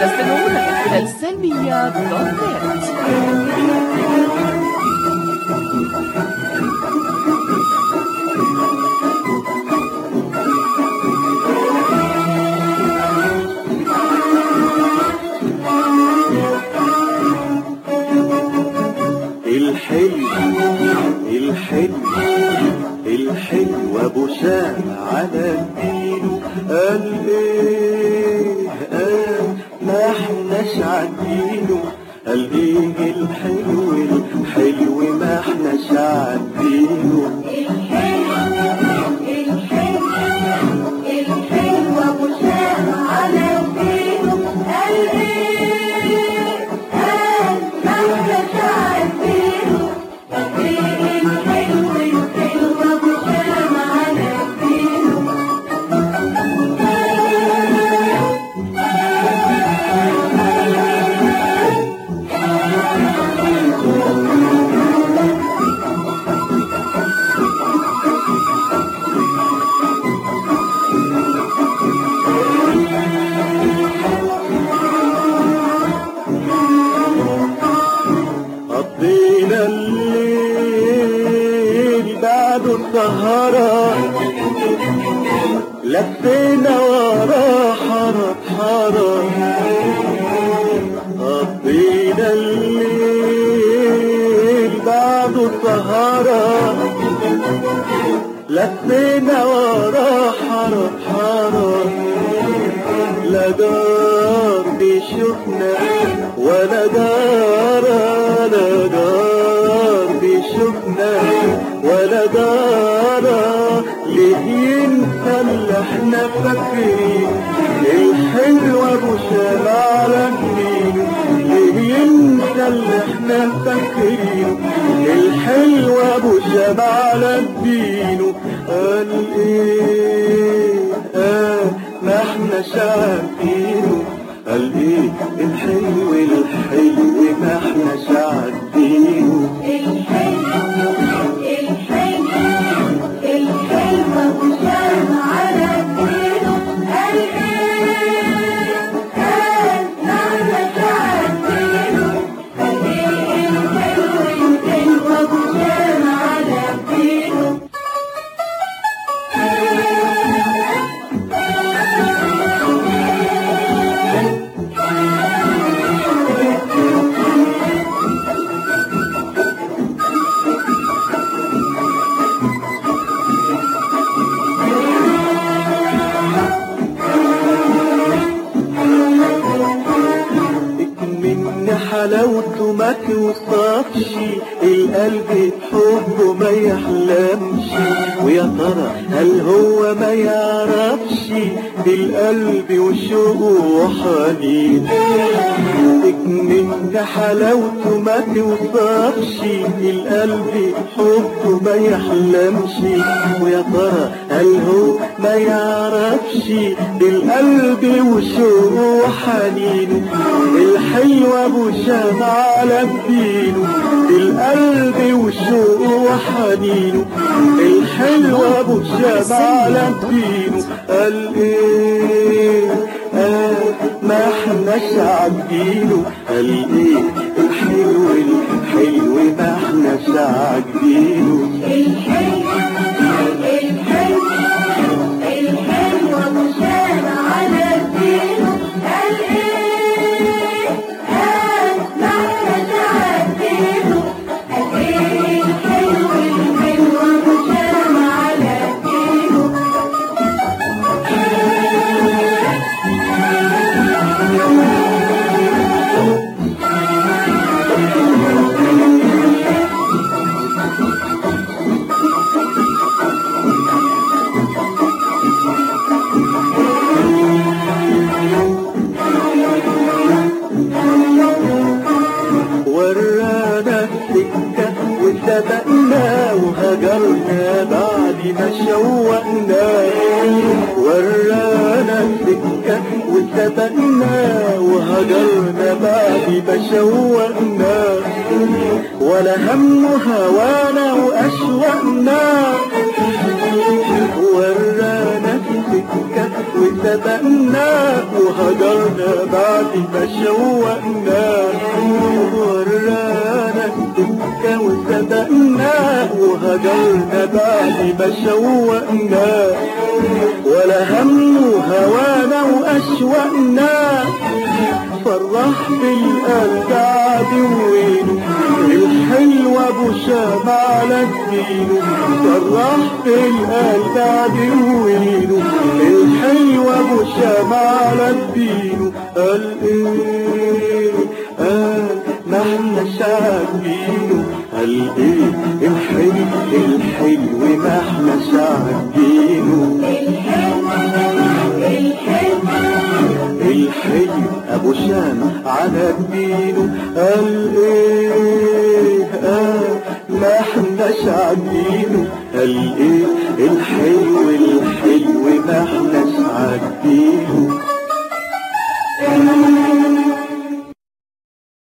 تستمعون من خلال سلمية دوت نت الحلو الحلو الحلو ابو شام على الدين قال ايه قال ما احناش عارفينه قال ايه الحلو الحلو ما احناش عارفينه قضينا الليل بعد السهرة لفينا ورا حرب حرب قضينا الليل بعد السهرة لفينا ورا حرب حرب لا دار بيشوفنا ولا دار لا دار بيشوفنا ولا دار ليه ينسى اللي احنا فاكرين الحلو ابو شام على الدين ليه ينسى اللي احنا فاكرين الحلو ابو شام على الدين قال ايه قال ما احنا عارفينه قال ايه الحلو الحلو ما احنا عارفينه من حلاوته ما توصفش القلب حبه ما يحلمش ويا ترى هل هو ما يعرفش بالقلب وشوقه وحنين من حلاوته ما توصفش القلب حبه ما يحلمش ويا ترى هل هو ما يعرفش بالقلب وشوقه وحنينه الحلو ابو شام على الدين القلب وشوقه وحنينه الحلو ابو شام على الدين قال ايه قال ما احناش عاجبينه قال ايه الحلو الحلو ما احناش عاجبينه ورانا السكة وسبقنا وهجرنا بعد ما شوقنا ورانا السكة وسبقنا وهجرنا بعد ما شوقنا ولا هم هوانا وأشوقنا ورانا السكة سكة وسبقنا وهجرنا بعد ما شوقنا ورانا السكة وسبقنا وهجرنا بعد ما شوقنا ولا هم هوانا وأشوقنا فرح بالقلب عدوينه الحلو ابو شام على الدين فرح بالقلب عدوينه الحلو ابو شام على الدين قال ايه قال ما احناش عارفينه قال ايه الحلو الحلو ما احناش عارفينه الحلو ابو شام على الدين قال ايه قال ما احناش عارفينه قال ايه الحلو الحلو ما احناش عارفينه